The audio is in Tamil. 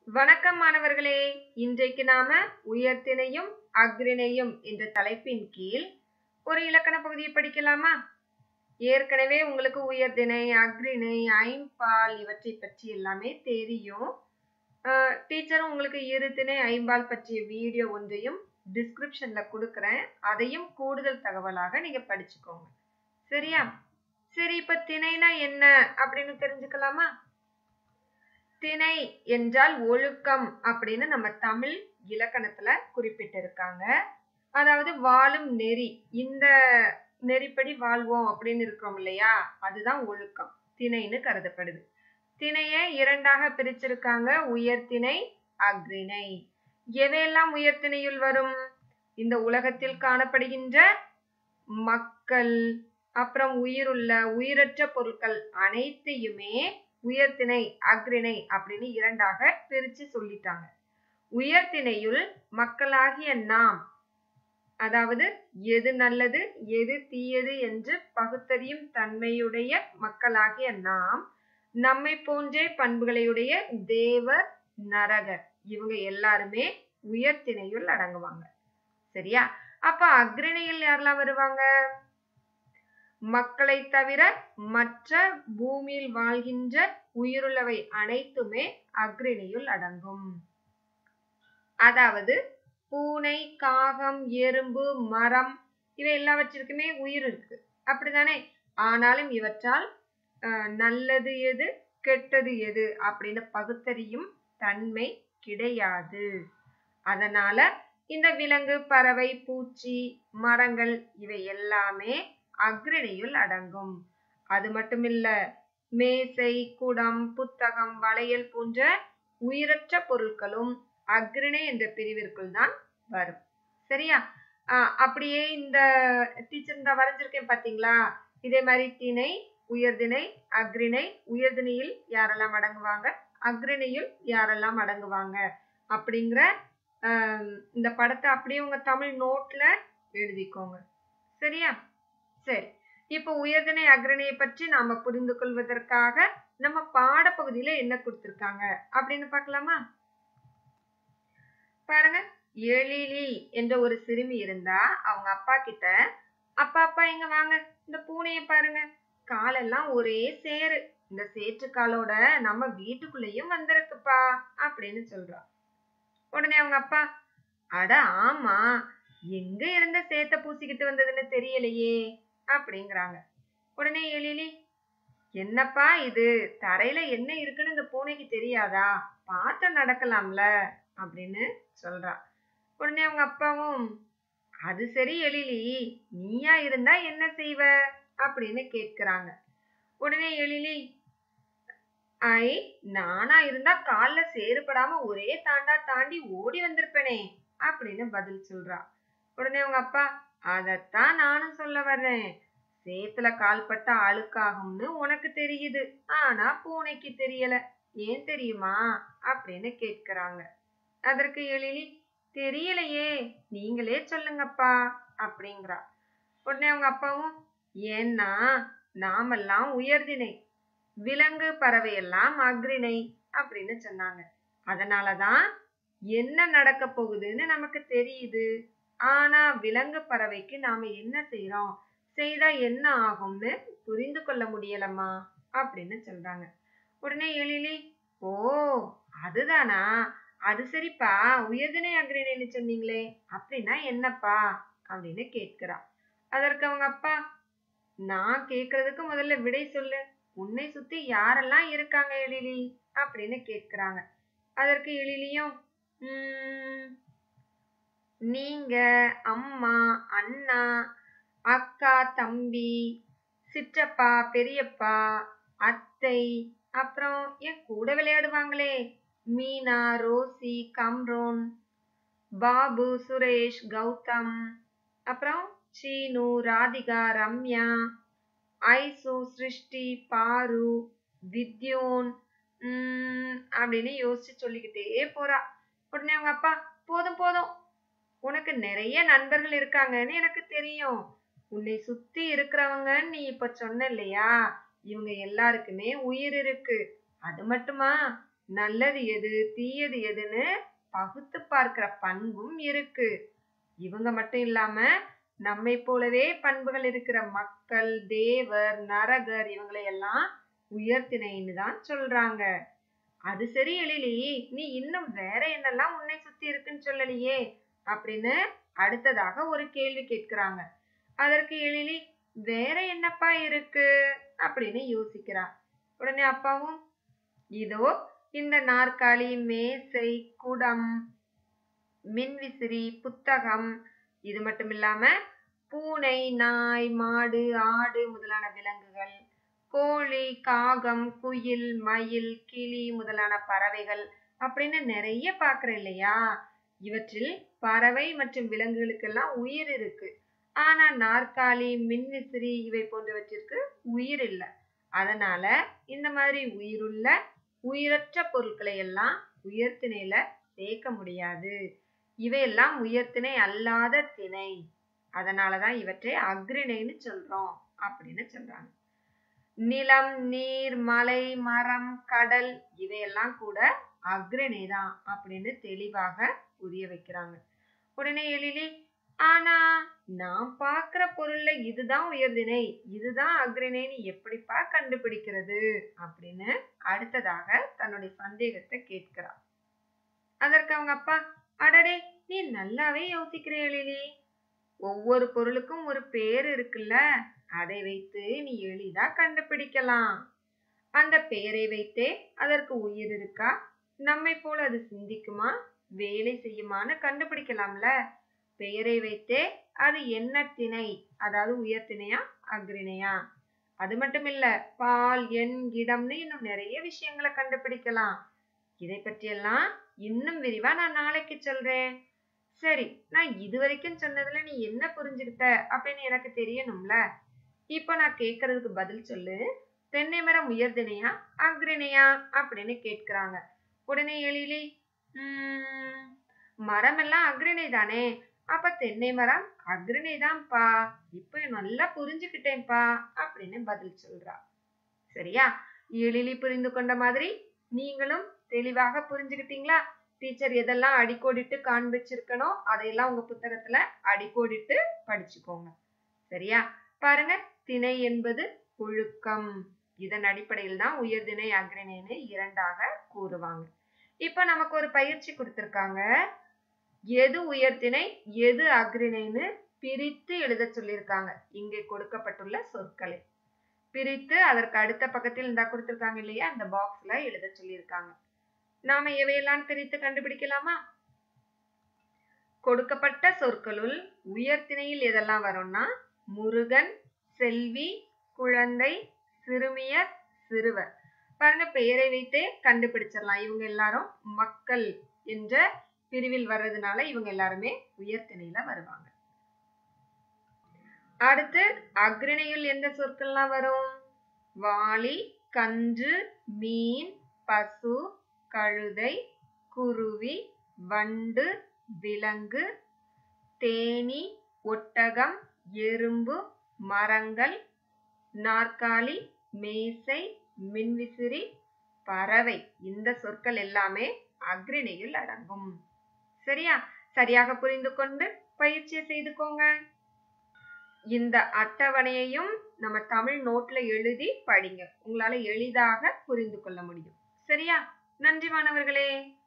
வணக்கம் மாணவர்களே இன்றைக்கு நாம உயர்திணையும் அஃறிணையும் என்ற தலைப்பின் கீழ் ஒரு இலக்கண பகுதியை படிக்கலாமா ஏற்கனவே உங்களுக்கு உயர்திணை அஃறிணை ஐம்பால் இவற்றை பற்றி எல்லாமே தெரியும் டீச்சரும் உங்களுக்கு இருதிணை ஐம்பால் பற்றிய வீடியோ ஒன்றையும் டிஸ்கிரிப்ஷன்ல கொடுக்குறேன் அதையும் கூடுதல் தகவலாக நீங்க படிச்சுக்கோங்க சரியா சரி இப்ப திணைனா என்ன அப்படின்னு தெரிஞ்சுக்கலாமா திணை என்றால் ஒழுக்கம் அப்படின்னு நம்ம தமிழ் இலக்கணத்துல குறிப்பிட்டிருக்காங்க அதாவது வாழும் நெறி இந்த நெறிப்படி வாழ்வோம் அப்படின்னு இருக்கிறோம் இல்லையா அதுதான் ஒழுக்கம் திணைன்னு கருதப்படுது திணையை இரண்டாக பிரிச்சிருக்காங்க உயர்திணை அஃறிணை எவையெல்லாம் உயர்திணையுள் வரும் இந்த உலகத்தில் காணப்படுகின்ற மக்கள் அப்புறம் உயிருள்ள உயிரற்ற பொருட்கள் அனைத்தையுமே உயர்திணை அஃறிணை அப்படின்னு இரண்டாக பிரிச்சு சொல்லிட்டாங்க உயர்திணையுள் மக்களாகிய நாம் அதாவது எது நல்லது எது தீயது என்று பகுத்தறியும் தன்மையுடைய மக்களாகிய நாம் நம்மை போன்றே பண்புகளையுடைய தேவர் நரகர் இவங்க எல்லாருமே உயர்திணையுள் அடங்குவாங்க சரியா அப்ப அக்ரிணையில் யாரெல்லாம் வருவாங்க மக்களை தவிர மற்ற பூமியில் வாழ்கின்ற உயிருள்ளவை அனைத்துமே அக்ரிணையுள் அடங்கும் அதாவது பூனை காகம் எறும்பு மரம் இவை எல்லாவற்றிற்குமே உயிர் இருக்கு அப்படிதானே ஆனாலும் இவற்றால் நல்லது எது கெட்டது எது அப்படின்னு பகுத்தறியும் தன்மை கிடையாது அதனால இந்த விலங்கு பறவை பூச்சி மரங்கள் இவை எல்லாமே அக்ரிணையுள் அடங்கும் அது மட்டுமில்ல மேசை குடம் புத்தகம் வளையல் போன்ற உயிரற்ற பொருட்களும் அக்ரிணை என்ற பிரிவிற்குள் தான் வரும் சரியா அப்படியே இந்த டீச்சர் இந்த வரைஞ்சிருக்கேன் பாத்தீங்களா இதே மாதிரி திணை உயர்திணை அக்ரிணை உயர்திணையில் யாரெல்லாம் அடங்குவாங்க அக்ரிணையில் யாரெல்லாம் அடங்குவாங்க அப்படிங்கிற இந்த படத்தை அப்படியே உங்க தமிழ் நோட்ல எழுதிக்கோங்க சரியா சரி இப்போ உயர்திணை அக்ரணியை பற்றி நாம புரிந்து கொள்வதற்காக நம்ம பாடப்பகுதியில என்ன கொடுத்திருக்காங்க அப்படின்னு பார்க்கலாமா பாருங்க எழிலி என்ற ஒரு சிறுமி இருந்தா அவங்க அப்பா கிட்ட அப்பா அப்பா எங்க வாங்க இந்த பூனைய பாருங்க காலெல்லாம் ஒரே சேரு இந்த சேற்று காலோட நம்ம வீட்டுக்குள்ளேயும் வந்திருக்குப்பா அப்படின்னு சொல்றா உடனே அவங்க அப்பா அட ஆமா எங்க இருந்த சேத்த பூசிக்கிட்டு வந்ததுன்னு தெரியலையே அப்படிங்கிறாங்க உடனே எழிலி என்னப்பா இது தரையில என்ன இருக்குன்னு இந்த பூனைக்கு தெரியாதா பார்த்து நடக்கலாம்ல அப்படின்னு சொல்றா உடனே அவங்க அப்பாவும் அது சரி எழிலி நீயா இருந்தா என்ன செய்வ அப்படின்னு கேட்கிறாங்க உடனே எழிலி ஐ நானா இருந்தா கால்ல சேறுபடாம ஒரே தாண்டா தாண்டி ஓடி வந்திருப்பேனே அப்படின்னு பதில் சொல்றா உடனே அவங்க அப்பா அதத்தான் நானும் சொல்ல வர்றேன் சேத்துல கால்பட்ட அழுக்காகும்னு உனக்கு தெரியுது ஆனா பூனைக்கு தெரியல ஏன் தெரியுமா அப்படின்னு கேட்கிறாங்க அதற்கு எழிலி தெரியலையே நீங்களே சொல்லுங்கப்பா அப்படிங்கிறா உடனே அவங்க அப்பாவும் ஏன்னா நாமெல்லாம் உயர்தினை விலங்கு பறவை எல்லாம் அக்ரிணை அப்படின்னு சொன்னாங்க அதனாலதான் என்ன நடக்க போகுதுன்னு நமக்கு தெரியுது ஆனா விலங்கு பறவைக்கு நாம என்ன செய்யறோம் செய்தா என்ன ஆகும்னு புரிந்து கொள்ள முடியலம்மா அப்படின்னு சொல்றாங்க உடனே எழிலி ஓ அதுதானா அது சரிப்பா உயர்தினை அக்ரிணைன்னு சொன்னீங்களே அப்படின்னா என்னப்பா அப்படின்னு கேட்கிறா அதற்கு அவங்க அப்பா நான் கேக்குறதுக்கு முதல்ல விடை சொல்லு உன்னை சுத்தி யாரெல்லாம் இருக்காங்க எழிலி அப்படின்னு கேட்கிறாங்க அதற்கு எழிலியும் உம் நீங்க அம்மா அண்ணா அக்கா தம்பி சிற்றப்பா பெரியப்பா அத்தை அப்புறம் என் கூட விளையாடுவாங்களே மீனா ரோசி கம்ரோன் பாபு சுரேஷ் கௌதம் அப்புறம் சீனு ராதிகா ரம்யா ஐசு சிருஷ்டி பாரு வித்யோன் உம் அப்படின்னு யோசிச்சு சொல்லிக்கிட்டே போறா உடனே அவங்க அப்பா போதும் போதும் உனக்கு நிறைய நண்பர்கள் இருக்காங்கன்னு எனக்கு தெரியும் உன்னை சுத்தி இருக்கிறவங்கன்னு நீ இப்ப சொன்ன இல்லையா இவங்க எல்லாருக்குமே உயிர் இருக்கு அது மட்டுமா நல்லது எது தீயது எதுன்னு பகுத்து பார்க்கிற பண்பும் இருக்கு இவங்க மட்டும் இல்லாம நம்மை போலவே பண்புகள் இருக்கிற மக்கள் தேவர் நரகர் இவங்களை எல்லாம் உயர்த்தினைன்னு தான் சொல்றாங்க அது சரி எழிலி நீ இன்னும் வேற என்னெல்லாம் உன்னை சுத்தி இருக்குன்னு சொல்லலையே அப்படின்னு அடுத்ததாக ஒரு கேள்வி கேட்கிறாங்க அதற்கு எழிலி வேற என்னப்பா இருக்கு அப்படின்னு யோசிக்கிறா உடனே அப்பாவும் இதோ இந்த நாற்காலி மேசை குடம் மின்விசிறி புத்தகம் இது மட்டும் இல்லாம பூனை நாய் மாடு ஆடு முதலான விலங்குகள் கோழி காகம் குயில் மயில் கிளி முதலான பறவைகள் அப்படின்னு நிறைய பாக்குற இல்லையா இவற்றில் பறவை மற்றும் விலங்குகளுக்கெல்லாம் உயிர் இருக்கு ஆனா நாற்காலி மின்விசிறி இவை போன்றவற்றிற்கு உயிர் இல்லை அதனால இந்த மாதிரி உயிருள்ள உயிரற்ற பொருட்களை எல்லாம் உயர்த்திணையில சேர்க்க முடியாது இவையெல்லாம் உயர்த்திணை அல்லாத திணை அதனாலதான் இவற்றை அக்ரிணைன்னு சொல்றோம் அப்படின்னு சொல்றாங்க நிலம் நீர் மலை மரம் கடல் இவையெல்லாம் கூட அக்ரிணை தான் அப்படின்னு தெளிவாக புரிய வைக்கிறாங்க உடனே எழிலி ஆனா நான் பாக்குற பொருள்ல இதுதான் உயர்திணை இதுதான் அக்ரிணைன்னு எப்படிப்பா கண்டுபிடிக்கிறது அப்படின்னு அடுத்ததாக தன்னுடைய சந்தேகத்தை கேட்கிறார் அதற்கு அவங்க அப்பா அடடே நீ நல்லாவே யோசிக்கிற எழிலி ஒவ்வொரு பொருளுக்கும் ஒரு பேர் இருக்குல்ல அதை வைத்து நீ எளிதா கண்டுபிடிக்கலாம் அந்த பெயரை வைத்தே அதற்கு உயிர் இருக்கா நம்மை போல அது சிந்திக்குமா வேலை செய்யுமான்னு கண்டுபிடிக்கலாம்ல பெயரை வைத்தே அது என்ன திணை அதாவது உயர் திணையா அக்ரிணையா அது மட்டும் இல்ல பால் எண் இடம்னு இன்னும் நிறைய விஷயங்களை கண்டுபிடிக்கலாம் இதை பற்றியெல்லாம் இன்னும் விரிவா நான் நாளைக்கு சொல்றேன் சரி நான் இது வரைக்கும் சொன்னதுல நீ என்ன புரிஞ்சுக்கிட்ட அப்படின்னு எனக்கு தெரியணும்ல இப்போ நான் கேட்கறதுக்கு பதில் சொல்லு தென்னை மரம் உயர்தினையா அக்ரிணையா அப்படின்னு கேட்கிறாங்க உடனே எழிலி உம் மரம் எல்லாம் அக்ரிணை தானே அப்ப தென்னை மரம் அக்ரிணை தான்ப்பா இப்ப நல்லா புரிஞ்சுக்கிட்டேன்ப்பா அப்படின்னு பதில் சொல்றா சரியா எழிலி புரிந்து கொண்ட மாதிரி நீங்களும் தெளிவாக புரிஞ்சுக்கிட்டீங்களா டீச்சர் எதெல்லாம் அடிக்கோடிட்டு காண்பிச்சிருக்கணும் அதையெல்லாம் உங்க புத்தகத்துல அடிக்கோடிட்டு படிச்சுக்கோங்க சரியா பாருங்க திணை என்பது ஒழுக்கம் இதன் அடிப்படையில் தான் உயர்திணை அக்ரிணைன்னு இரண்டாக கூறுவாங்க இப்ப நமக்கு ஒரு பயிற்சி கொடுத்திருக்காங்க எது உயர்திணை எது அக்ரிணைன்னு பிரித்து எழுத சொல்லியிருக்காங்க இங்கே கொடுக்கப்பட்டுள்ள சொற்களை பிரித்து அதற்கு அடுத்த பக்கத்தில் இந்த கொடுத்திருக்காங்க இல்லையா அந்த பாக்ஸ்ல எழுத சொல்லியிருக்காங்க நாம எவையெல்லாம் பிரித்து கண்டுபிடிக்கலாமா கொடுக்கப்பட்ட சொற்களுள் உயர்திணையில் எதெல்லாம் வரும்னா முருகன் செல்வி குழந்தை சிறுமியர் சிறுவர் பாருங்க பெயரை வைத்தே கண்டுபிடிச்சிடலாம் இவங்க எல்லாரும் மக்கள் என்ற பிரிவில் வர்றதுனால இவங்க எல்லாருமே உயர்திணையில வருவாங்க அடுத்து அக்ரிணையில் எந்த சொற்கள்லாம் வரும் வாளி கன்று மீன் பசு கழுதை குருவி வண்டு விலங்கு தேனி ஒட்டகம் எறும்பு மரங்கள் நாற்காலி மேசை மின்விசிறி பறவை இந்த சொற்கள் எல்லாமே அக்ரிணையில் அடங்கும் சரியா சரியாக புரிந்து கொண்டு பயிற்சியை செய்துக்கோங்க இந்த அட்டவணையையும் நம்ம தமிழ் நோட்ல எழுதி படிங்க உங்களால எளிதாக புரிந்து கொள்ள முடியும் சரியா நன்றி மாணவர்களே